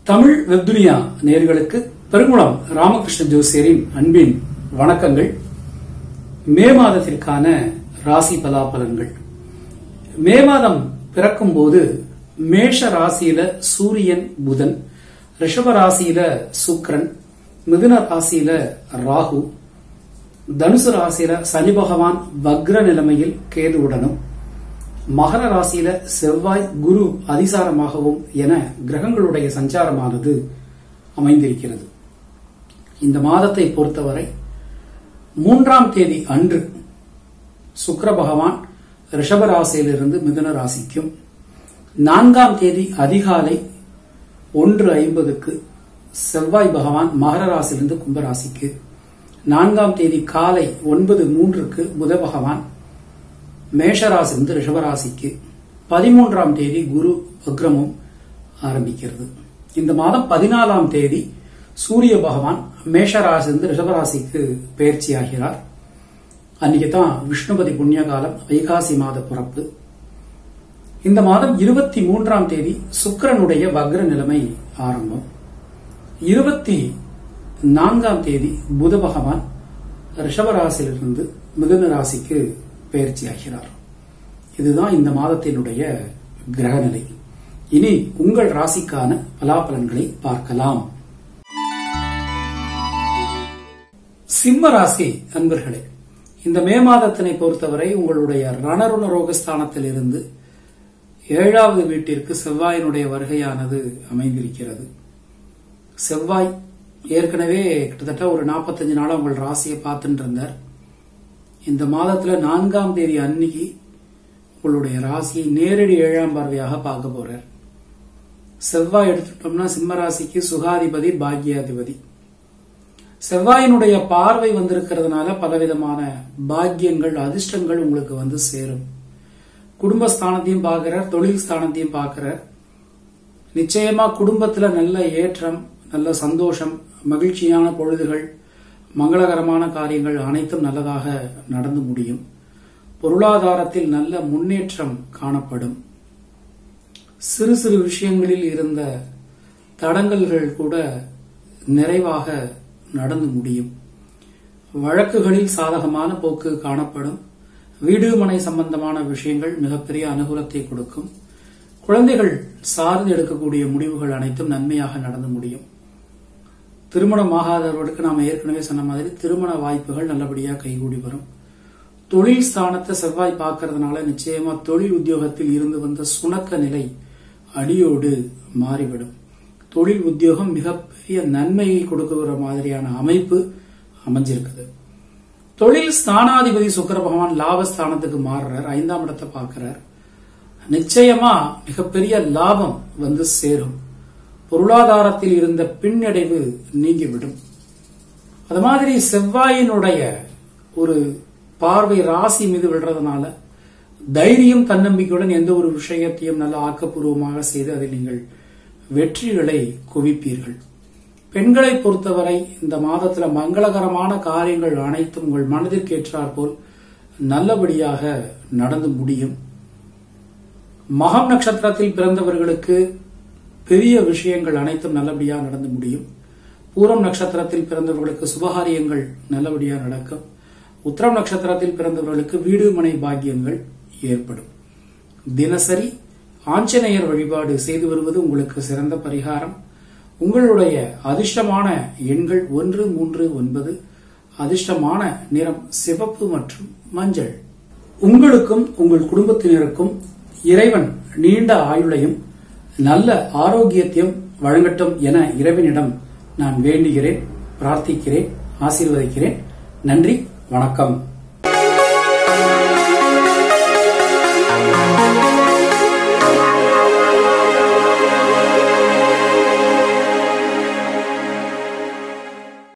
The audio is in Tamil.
தமிழ் வெப்துனியா நேர்களுக்கு பெருங்குளம் ராமகிருஷ்ண ஜோசியரின் அன்பின் வணக்கங்கள் மே மாதத்திற்கான ராசி பலாபலன்கள் மே மாதம் பிறக்கும் போது மேஷ ராசியில சூரியன் புதன் ரிஷப ராசியில சுக்கிரன் மிதுன ராசியில ராகு தனுசு ராசியில சனி பகவான் வக்ர நிலைமையில் கேதுவுடனும் மகர ராசியில செவ்வாய் குரு அதிசாரமாகவும் என கிரகங்களுடைய சஞ்சாரமானது அமைந்திருக்கிறது இந்த மாதத்தை பொறுத்தவரை மூன்றாம் தேதி அன்று சுக்கிர பகவான் ரிஷப ராசியிலிருந்து மிதுன ராசிக்கும் நான்காம் தேதி அதிகாலை ஒன்று ஐம்பதுக்கு செவ்வாய் பகவான் மகர ராசியிலிருந்து கும்பராசிக்கு நான்காம் தேதி காலை ஒன்பது மூன்றுக்கு புத பகவான் மேஷராசிலிருந்து ரிஷபராசிக்கு பதிமூன்றாம் தேதி குரு வக்ரமும் ஆரம்பிக்கிறது இந்த மாதம் பதினாலாம் தேதி சூரிய பகவான் மேஷராசிலிருந்து ரிஷபராசிக்கு பயிற்சி ஆகிறார் அன்னைக்கு தான் விஷ்ணுபதி புண்ணிய காலம் வைகாசி மாத பிறப்பு இந்த மாதம் இருபத்தி மூன்றாம் தேதி சுக்கிரனுடைய வக்ர நிலைமை ஆரம்பம் இருபத்தி நான்காம் தேதி புத பகவான் ரிஷபராசியிலிருந்து மிதுன ராசிக்கு பயிற்சி ஆகிறார் இதுதான் இந்த மாதத்தினுடைய கிரகநிலை இனி உங்கள் ராசிக்கான பலாபலன்களை பார்க்கலாம் சிம்ம ராசி அன்பர்களே இந்த மே மாதத்தினை பொறுத்தவரை உங்களுடைய ரணருண ரோகஸ்தானத்தில் இருந்து ஏழாவது வீட்டிற்கு செவ்வாயினுடைய வருகையானது அமைந்திருக்கிறது செவ்வாய் ஏற்கனவே கிட்டத்தட்ட ஒரு நாற்பத்தஞ்சு நாளா உங்கள் ராசியை பார்த்துட்டு இருந்தார் இந்த மாதத்துல நான்காம் தேதி அன்னைக்கு உங்களுடைய ராசியை நேரடி ஏழாம் பார்வையாக பார்க்க போறார் செவ்வாய் எடுத்துட்டோம்னா சிம்ம ராசிக்கு சுகாதிபதி பாக்யாதிபதி செவ்வாயினுடைய பார்வை வந்திருக்கிறதுனால பலவிதமான பாக்கியங்கள் அதிர்ஷ்டங்கள் உங்களுக்கு வந்து சேரும் குடும்பஸ்தானத்தையும் பார்க்கிறார் தொழில் ஸ்தானத்தையும் பார்க்கிறார் நிச்சயமா குடும்பத்துல நல்ல ஏற்றம் நல்ல சந்தோஷம் மகிழ்ச்சியான பொழுதுகள் மங்களகரமான காரியங்கள் அனைத்தும் நல்லதாக நடந்து முடியும் பொருளாதாரத்தில் நல்ல முன்னேற்றம் காணப்படும் சிறு சிறு விஷயங்களில் இருந்த தடங்கல்கள் கூட நிறைவாக நடந்து முடியும் வழக்குகளில் சாதகமான போக்கு காணப்படும் வீடு மனை சம்பந்தமான விஷயங்கள் மிகப்பெரிய அனுகூலத்தை கொடுக்கும் குழந்தைகள் சார்ந்து எடுக்கக்கூடிய முடிவுகள் அனைத்தும் நன்மையாக நடந்து முடியும் திருமணம் ஆகாதவர்களுக்கு நாம் ஏற்கனவே சொன்ன மாதிரி திருமண வாய்ப்புகள் நல்லபடியாக கைகூடி வரும் தொழில் ஸ்தானத்தை செவ்வாய் பார்க்கறதுனால நிச்சயமா தொழில் உத்தியோகத்தில் இருந்து வந்த சுணக்க நிலை அடியோடு மாறிவிடும் தொழில் உத்தியோகம் மிகப்பெரிய நன்மையை கொடுக்கிற மாதிரியான அமைப்பு அமைஞ்சிருக்குது தொழில் ஸ்தானாதிபதி சுக்கர பகவான் லாபஸ்தானத்துக்கு மாறுறார் ஐந்தாம் இடத்தை பார்க்கிறார் நிச்சயமா மிகப்பெரிய லாபம் வந்து சேரும் பொருளாதாரத்தில் இருந்த பின்னடைவு நீங்கிவிடும் அது மாதிரி செவ்வாயினுடைய ஒரு பார்வை ராசி மீது விடுறதுனால தைரியம் தன்னம்பிக்கையுடன் எந்த ஒரு விஷயத்தையும் நல்ல ஆக்கப்பூர்வமாக செய்து அதில் நீங்கள் வெற்றிகளை குவிப்பீர்கள் பெண்களை பொறுத்தவரை இந்த மாதத்துல மங்களகரமான காரியங்கள் அனைத்தும் உங்கள் மனதிற்கு ஏற்றாற்போல் நல்லபடியாக நடந்து முடியும் மகம் நட்சத்திரத்தில் பிறந்தவர்களுக்கு பெரிய விஷயங்கள் அனைத்தும் நல்லபடியாக நடந்து முடியும் பூரம் நட்சத்திரத்தில் பிறந்தவர்களுக்கு சுபகாரியங்கள் நல்லபடியாக நடக்கும் உத்தரம் நட்சத்திரத்தில் பிறந்தவர்களுக்கு வீடு மனை பாக்கியங்கள் ஏற்படும் தினசரி ஆஞ்சநேயர் வழிபாடு செய்து வருவது உங்களுக்கு சிறந்த பரிகாரம் உங்களுடைய அதிர்ஷ்டமான எண்கள் ஒன்று மூன்று ஒன்பது அதிர்ஷ்டமான நிறம் சிவப்பு மற்றும் மஞ்சள் உங்களுக்கும் உங்கள் குடும்பத்தினருக்கும் இறைவன் நீண்ட ஆயுளையும் நல்ல ஆரோக்கியத்தையும் வழங்கட்டும் என இறைவனிடம் நான் வேண்டுகிறேன் பிரார்த்திக்கிறேன் ஆசீர்வதிக்கிறேன் நன்றி வணக்கம்